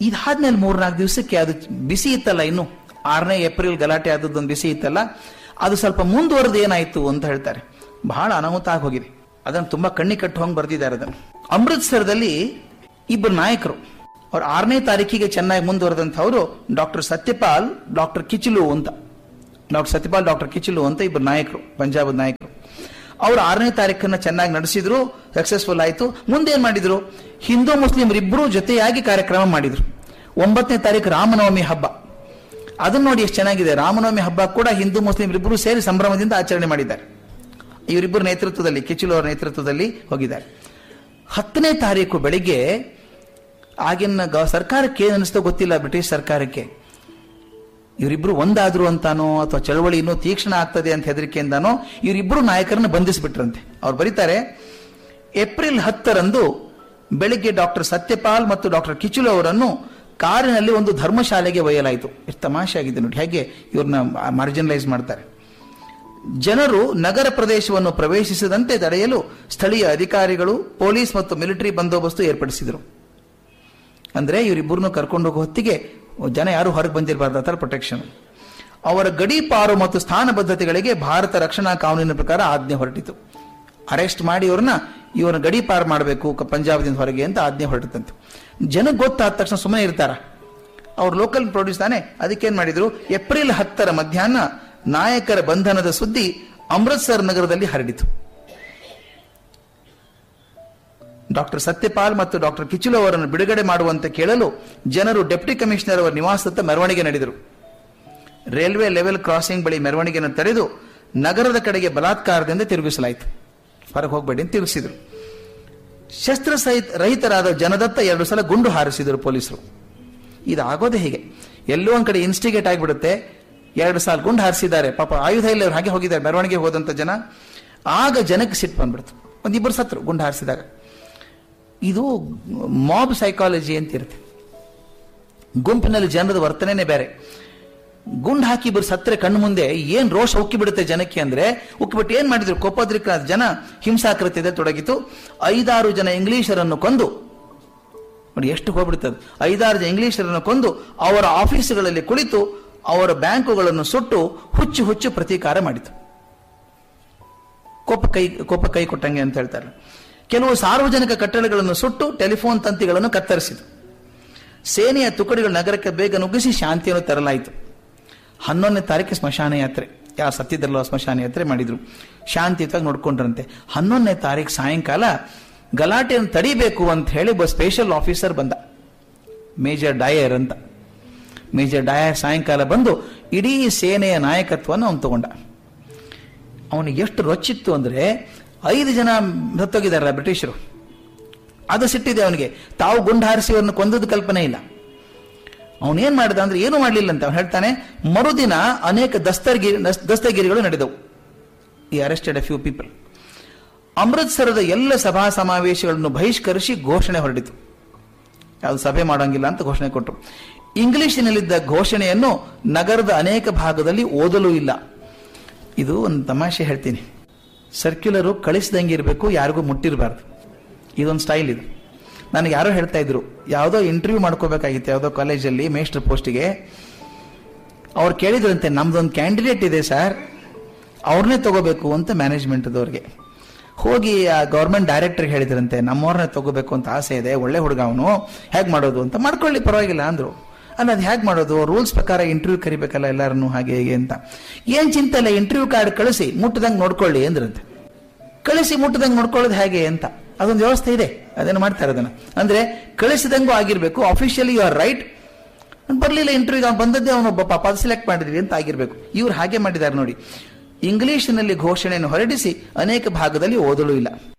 ಇದಾದ್ಮೇಲೆ ಮೂರ್ನಾಲ್ಕು ದಿವಸಕ್ಕೆ ಅದು ಬಿಸಿ ಇತ್ತಲ್ಲ ಇನ್ನು ಆರನೇ ಏಪ್ರಿಲ್ ಗಲಾಟೆ ಆದದ್ದೊಂದು ಬಿಸಿ ಇತ್ತಲ್ಲ ಅದು ಸ್ವಲ್ಪ ಮುಂದುವರೆದು ಏನಾಯ್ತು ಅಂತ ಹೇಳ್ತಾರೆ ಬಹಳ ಅನಾಹುತ ಆಗಿ ಹೋಗಿದೆ ಅದನ್ನು ತುಂಬಾ ಕಣ್ಣಿ ಕಟ್ಟು ಹೋಗಿ ಬರ್ದಿದ್ದಾರೆ ಅದನ್ನು ಅಮೃತ್ಸರದಲ್ಲಿ ಇಬ್ಬರು ನಾಯಕರು ಅವ್ರು ಆರನೇ ತಾರೀಕಿಗೆ ಚೆನ್ನಾಗಿ ಮುಂದುವರೆದಂಥವ್ರು ಡಾಕ್ಟರ್ ಸತ್ಯಪಾಲ್ ಡಾಕ್ಟರ್ ಕಿಚಿಲು ಅಂತ ಡಾಕ್ಟರ್ ಸತ್ಯಪಾಲ್ ಡಾಕ್ಟರ್ ಕಿಚಿಲು ಅಂತ ಇಬ್ಬರು ನಾಯಕರು ಪಂಜಾಬ್ ನಾಯಕರು ಅವರು ಆರನೇ ತಾರೀಕನ್ನ ಚೆನ್ನಾಗಿ ನಡೆಸಿದ್ರು ಸಕ್ಸಸ್ಫುಲ್ ಆಯ್ತು ಮುಂದೆ ಏನ್ ಮಾಡಿದ್ರು ಹಿಂದೂ ಮುಸ್ಲಿಮರಿಬ್ಬರು ಜೊತೆಯಾಗಿ ಕಾರ್ಯಕ್ರಮ ಮಾಡಿದ್ರು ಒಂಬತ್ತನೇ ತಾರೀಕು ರಾಮನವಮಿ ಹಬ್ಬ ಅದನ್ನ ನೋಡಿ ಎಷ್ಟು ಚೆನ್ನಾಗಿದೆ ರಾಮನವಮಿ ಹಬ್ಬ ಕೂಡ ಹಿಂದೂ ಮುಸ್ಲಿಮರಿಬ್ಬರು ಸೇರಿ ಸಂಭ್ರಮದಿಂದ ಆಚರಣೆ ಮಾಡಿದ್ದಾರೆ ಇವರಿಬ್ಬರು ನೇತೃತ್ವದಲ್ಲಿ ಕಿಚಿಲು ಅವರ ನೇತೃತ್ವದಲ್ಲಿ ಹೋಗಿದ್ದಾರೆ ಹತ್ತನೇ ತಾರೀಕು ಬೆಳಿಗ್ಗೆ ಆಗಿನ ಗ- ಸರ್ಕಾರಕ್ಕೆ ಏನು ಅನಿಸ್ತೋ ಗೊತ್ತಿಲ್ಲ ಬ್ರಿಟಿಷ್ ಸರ್ಕಾರಕ್ಕೆ ಇವರಿಬ್ರು ಒಂದಾದ್ರು ಅಂತಾನೋ ಅಥವಾ ಚಳವಳಿ ಇನ್ನೂ ತೀಕ್ಷ್ಣ ಆಗ್ತದೆ ಅಂತ ಹೆದರಿಕೆಯಿಂದಾನೋ ಇವರಿಬ್ರು ನಾಯಕರನ್ನ ಬಂಧಿಸಿಬಿಟ್ರಂತೆ ಅವ್ರು ಬರೀತಾರೆ ಏಪ್ರಿಲ್ ಹತ್ತರಂದು ಬೆಳಿಗ್ಗೆ ಡಾಕ್ಟರ್ ಸತ್ಯಪಾಲ್ ಮತ್ತು ಡಾಕ್ಟರ್ ಕಿಚುಲು ಅವರನ್ನು ಕಾರಿನಲ್ಲಿ ಒಂದು ಧರ್ಮಶಾಲೆಗೆ ಒಯ್ಯಲಾಯಿತು ಎಷ್ಟು ತಮಾಷೆ ಆಗಿದೆ ನೋಡಿ ಹೇಗೆ ಇವ್ರನ್ನ ಮಾರ್ಜಿನಲೈಸ್ ಮಾಡ್ತಾರೆ ಜನರು ನಗರ ಪ್ರದೇಶವನ್ನು ಪ್ರವೇಶಿಸದಂತೆ ತಡೆಯಲು ಸ್ಥಳೀಯ ಅಧಿಕಾರಿಗಳು ಪೊಲೀಸ್ ಮತ್ತು ಮಿಲಿಟರಿ ಬಂದೋಬಸ್ತು ಏರ್ಪಡಿಸಿದರು ಅಂದ್ರೆ ಇವರಿಬ್ಬರನ್ನು ಕರ್ಕೊಂಡು ಹೋಗೋ ಹೊತ್ತಿಗೆ ಜನ ಯಾರು ಹೊರಗೆ ಬಂದಿರಬಾರ್ದು ಆ ಥರ ಪ್ರೊಟೆಕ್ಷನ್ ಅವರ ಗಡೀಪಾರು ಮತ್ತು ಸ್ಥಾನಬದ್ಧತೆಗಳಿಗೆ ಭಾರತ ರಕ್ಷಣಾ ಕಾನೂನಿನ ಪ್ರಕಾರ ಆಜ್ಞೆ ಹೊರಟಿತು ಅರೆಸ್ಟ್ ಮಾಡಿ ಇವ್ರನ್ನ ಇವ್ರನ್ನ ಗಡೀಪಾರು ಮಾಡಬೇಕು ಪಂಜಾಬದಿಂದ ಹೊರಗೆ ಅಂತ ಆಜ್ಞೆ ಹೊರಟಿತಂತೆ ಜನಕ್ಕೆ ಗೊತ್ತಾದ ತಕ್ಷಣ ಸುಮ್ಮನೆ ಇರ್ತಾರ ಅವ್ರು ಲೋಕಲ್ ಪ್ರೊಡ್ಯೂಸ್ ತಾನೆ ಅದಕ್ಕೇನ್ ಮಾಡಿದ್ರು ಏಪ್ರಿಲ್ ಹತ್ತರ ಮಧ್ಯಾಹ್ನ ನಾಯಕರ ಬಂಧನದ ಸುದ್ದಿ ಅಮೃತ್ಸರ್ ನಗರದಲ್ಲಿ ಹರಡಿತು ಡಾಕ್ಟರ್ ಸತ್ಯಪಾಲ್ ಮತ್ತು ಡಾಕ್ಟರ್ ಕಿಚುಲು ಅವರನ್ನು ಬಿಡುಗಡೆ ಮಾಡುವಂತೆ ಕೇಳಲು ಜನರು ಡೆಪ್ಟಿ ಕಮಿಷನರ್ ಅವರ ನಿವಾಸದತ್ತ ಮೆರವಣಿಗೆ ನಡೆದರು ರೈಲ್ವೆ ಲೆವೆಲ್ ಕ್ರಾಸಿಂಗ್ ಬಳಿ ಮೆರವಣಿಗೆಯನ್ನು ತಡೆದು ನಗರದ ಕಡೆಗೆ ಬಲಾತ್ಕಾರದಿಂದ ತಿರುಗಿಸಲಾಯಿತು ಹೊರಗೆ ಹೋಗಬೇಡಿ ಅಂತ ತಿರುಗಿಸಿದ್ರು ಶಸ್ತ್ರ ಸಹಿತ ರಹಿತರಾದ ಜನದತ್ತ ಎರಡು ಸಲ ಗುಂಡು ಹಾರಿಸಿದರು ಪೊಲೀಸರು ಇದಾಗೋದೇ ಹೀಗೆ ಎಲ್ಲೋ ಒಂದ್ ಕಡೆ ಇನ್ಸ್ಟಿಗೇಟ್ ಆಗಿಬಿಡುತ್ತೆ ಎರಡು ಸಾಲ ಗುಂಡು ಹಾರಿಸಿದ್ದಾರೆ ಪಾಪ ಆಯುಧ ಇಲ್ಲ ಅವ್ರು ಹಾಗೆ ಹೋಗಿದ್ದಾರೆ ಮೆರವಣಿಗೆ ಹೋದಂತ ಜನ ಆಗ ಜನಕ್ಕೆ ಸಿಟ್ಟು ಬಂದ್ಬಿಡ್ತು ಒಂದಿಬ್ಬರು ಸತ್ರು ಗುಂಡು ಹಾರಿಸಿದಾಗ ಇದು ಮಾಬ್ ಸೈಕಾಲಜಿ ಅಂತ ಇರುತ್ತೆ ಗುಂಪಿನಲ್ಲಿ ಜನರದ ವರ್ತನೆನೇ ಬೇರೆ ಗುಂಡು ಹಾಕಿ ಇಬ್ಬರು ಸತ್ರೆ ಕಣ್ಣು ಮುಂದೆ ಏನ್ ರೋಷ ಉಕ್ಕಿ ಬಿಡುತ್ತೆ ಜನಕ್ಕೆ ಅಂದ್ರೆ ಉಕ್ಕಿಬಿಟ್ಟು ಏನ್ ಮಾಡಿದ್ರು ಕೋಪದ್ರಿಕ ಜನ ಹಿಂಸಾಕೃತ್ಯದ ತೊಡಗಿತು ಐದಾರು ಜನ ಇಂಗ್ಲಿಷರನ್ನು ಕೊಂದು ನೋಡಿ ಎಷ್ಟು ಹೋಗ್ಬಿಡ್ತದೆ ಐದಾರು ಜನ ಇಂಗ್ಲಿಷರನ್ನು ಕೊಂದು ಅವರ ಆಫೀಸುಗಳಲ್ಲಿ ಕುಳಿತು ಅವರ ಬ್ಯಾಂಕುಗಳನ್ನು ಸುಟ್ಟು ಹುಚ್ಚು ಹುಚ್ಚು ಪ್ರತೀಕಾರ ಮಾಡಿತು ಕೋಪ ಕೈ ಕೋಪ ಕೈ ಕೊಟ್ಟಂಗೆ ಅಂತ ಹೇಳ್ತಾರೆ ಕೆಲವು ಸಾರ್ವಜನಿಕ ಕಟ್ಟಡಗಳನ್ನು ಸುಟ್ಟು ಟೆಲಿಫೋನ್ ತಂತಿಗಳನ್ನು ಕತ್ತರಿಸಿತು ಸೇನೆಯ ತುಕಡಿಗಳು ನಗರಕ್ಕೆ ಬೇಗ ನುಗ್ಗಿಸಿ ಶಾಂತಿಯನ್ನು ತರಲಾಯಿತು ಹನ್ನೊಂದನೇ ತಾರೀಕು ಸ್ಮಶಾನ ಯಾತ್ರೆ ಯಾರು ಸತ್ತಿದ್ರಲ್ಲ ಸ್ಮಶಾನ ಯಾತ್ರೆ ಮಾಡಿದ್ರು ಶಾಂತಿಯುತವಾಗಿ ನೋಡ್ಕೊಂಡ್ರಂತೆ ಹನ್ನೊಂದನೇ ತಾರೀಕು ಸಾಯಂಕಾಲ ಗಲಾಟೆಯನ್ನು ತಡಿಬೇಕು ಅಂತ ಹೇಳಿ ಒಬ್ಬ ಸ್ಪೆಷಲ್ ಆಫೀಸರ್ ಬಂದ ಮೇಜರ್ ಡಯರ್ ಅಂತ ಮೇಜರ್ ಡಯರ್ ಸಾಯಂಕಾಲ ಬಂದು ಇಡೀ ಸೇನೆಯ ನಾಯಕತ್ವವನ್ನು ಅವನು ತಗೊಂಡ ಅವನಿಗೆ ಎಷ್ಟು ರೊಚ್ಚಿತ್ತು ಅಂದ್ರೆ ಐದು ಜನ ಸತ್ತೋಗಿದಾರಲ್ಲ ಬ್ರಿಟಿಷರು ಅದು ಸಿಟ್ಟಿದೆ ಅವನಿಗೆ ತಾವು ಗುಂಡು ಹಾರಿಸಿ ಅವ್ರನ್ನ ಕೊಂದದ್ದು ಕಲ್ಪನೆ ಇಲ್ಲ ಅವನೇನ್ ಮಾಡಿದ ಅಂದ್ರೆ ಏನು ಮಾಡಲಿಲ್ಲ ಅಂತ ಅವನು ಹೇಳ್ತಾನೆ ಮರುದಿನ ಅನೇಕ ದಸ್ತಗಿರಿ ದಸ್ತಗಿರಿಗಳು ನಡೆದವು ಈ ಅರೆಸ್ಟೆಡ್ ಎ ಫ್ಯೂ ಪೀಪಲ್ ಅಮೃತ್ಸರದ ಎಲ್ಲ ಸಭಾ ಸಮಾವೇಶಗಳನ್ನು ಬಹಿಷ್ಕರಿಸಿ ಘೋಷಣೆ ಹೊರಡಿತು ಯಾವುದು ಸಭೆ ಮಾಡೋಂಗಿಲ್ಲ ಅಂತ ಘೋಷಣೆ ಕೊಟ್ಟರು ಇಂಗ್ಲಿಷಿನಲ್ಲಿದ್ದ ಘೋಷಣೆಯನ್ನು ನಗರದ ಅನೇಕ ಭಾಗದಲ್ಲಿ ಓದಲೂ ಇಲ್ಲ ಇದು ಒಂದು ತಮಾಷೆ ಹೇಳ್ತೀನಿ ಸರ್ಕ್ಯುಲರು ಕಳಿಸಿದಂಗೆ ಇರಬೇಕು ಯಾರಿಗೂ ಮುಟ್ಟಿರಬಾರ್ದು ಇದೊಂದು ಸ್ಟೈಲ್ ಇದು ನನಗೆ ಯಾರೋ ಹೇಳ್ತಾ ಇದ್ರು ಯಾವುದೋ ಇಂಟರ್ವ್ಯೂ ಮಾಡ್ಕೋಬೇಕಾಗಿತ್ತು ಯಾವುದೋ ಕಾಲೇಜಲ್ಲಿ ಮೇಸ್ಟರ್ ಪೋಸ್ಟಿಗೆ ಅವ್ರು ಕೇಳಿದ್ರಂತೆ ನಮ್ದೊಂದು ಕ್ಯಾಂಡಿಡೇಟ್ ಇದೆ ಸರ್ ಅವ್ರನ್ನೇ ತಗೋಬೇಕು ಅಂತ ಮ್ಯಾನೇಜ್ಮೆಂಟ್ದವ್ರಿಗೆ ಹೋಗಿ ಆ ಗೌರ್ಮೆಂಟ್ ಡೈರೆಕ್ಟರ್ ಹೇಳಿದ್ರಂತೆ ನಮ್ಮವ್ರನ್ನೇ ತಗೋಬೇಕು ಅಂತ ಆಸೆ ಇದೆ ಒಳ್ಳೆ ಹುಡುಗ ಅವನು ಹೇಗೆ ಮಾಡೋದು ಅಂತ ಮಾಡ್ಕೊಳ್ಳಿ ಪರವಾಗಿಲ್ಲ ಅಂದ್ರು ಅಲ್ಲ ಅದು ಹೇಗೆ ಮಾಡೋದು ರೂಲ್ಸ್ ಪ್ರಕಾರ ಇಂಟರ್ವ್ಯೂ ಕರಿಬೇಕಲ್ಲ ಎಲ್ಲರನ್ನು ಹಾಗೆ ಹೇಗೆ ಅಂತ ಏನ್ ಚಿಂತೆ ಇಲ್ಲ ಇಂಟರ್ವ್ಯೂ ಕಾರ್ಡ್ ಕಳಿಸಿ ಮುಟ್ಟದಂಗೆ ನೋಡ್ಕೊಳ್ಳಿ ಅಂದ್ರಂತೆ ಕಳಿಸಿ ಮುಟ್ಟದಂಗೆ ನೋಡ್ಕೊಳ್ಳೋದು ಹೇಗೆ ಅಂತ ಅದೊಂದು ವ್ಯವಸ್ಥೆ ಇದೆ ಅದನ್ನು ಮಾಡ್ತಾರೆ ಅದನ್ನ ಅಂದ್ರೆ ಕಳಿಸಿದಂಗೂ ಆಗಿರ್ಬೇಕು ಅಫಿಷಿಯಲಿ ಯು ಆರ್ ರೈಟ್ ಬರ್ಲಿಲ್ಲ ಇಂಟರ್ವ್ಯೂ ಅವ್ನು ಬಂದದ್ದೇ ಅವನೊಬ್ಬ ಪಾಪ ಅದು ಸೆಲೆಕ್ಟ್ ಮಾಡಿದ್ವಿ ಅಂತ ಆಗಿರ್ಬೇಕು ಇವ್ರು ಹಾಗೆ ಮಾಡಿದ್ದಾರೆ ನೋಡಿ ಇಂಗ್ಲಿಷ್ನಲ್ಲಿ ಘೋಷಣೆಯನ್ನು ಹೊರಡಿಸಿ ಅನೇಕ ಭಾಗದಲ್ಲಿ ಓದಲು ಇಲ್ಲ